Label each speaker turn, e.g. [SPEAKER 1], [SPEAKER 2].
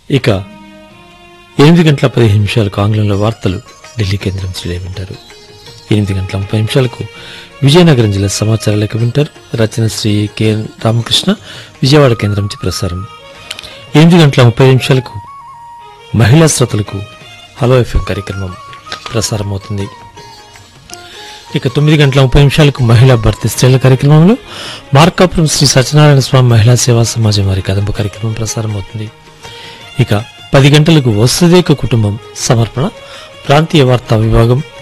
[SPEAKER 1] ఇక ఎనిమిది గంటల పదిహేను నిమిషాలకు ఆంగ్లంలో వార్తలు ఢిల్లీ కేంద్రం శ్రీలే వింటారు ఎనిమిది గంటల ముప్పై నిమిషాలకు విజయనగరం జిల్లా సమాచార లేఖ వింటారు రచన శ్రీ కె రామకృష్ణ విజయవాడ కేంద్రం నుంచి ప్రసారం ఎనిమిది గంటల ముప్పై నిమిషాలకు మహిళా శ్రోతలకు హలో ఎఫ్ఎం కార్యక్రమం ప్రసారం అవుతుంది ఇక తొమ్మిది గంటల ముప్పై నిమిషాలకు మహిళా భర్తీ స్త్రీల కార్యక్రమంలో మార్కాపురం శ్రీ సత్యనారాయణ స్వామి మహిళా సేవా సమాజం వారి కదంబ కార్యక్రమం ప్రసారం అవుతుంది ఇక పది గంటలకు వసుదేక కుటుంబం సమర్పణ ప్రాంతీయ వార్తా విభాగం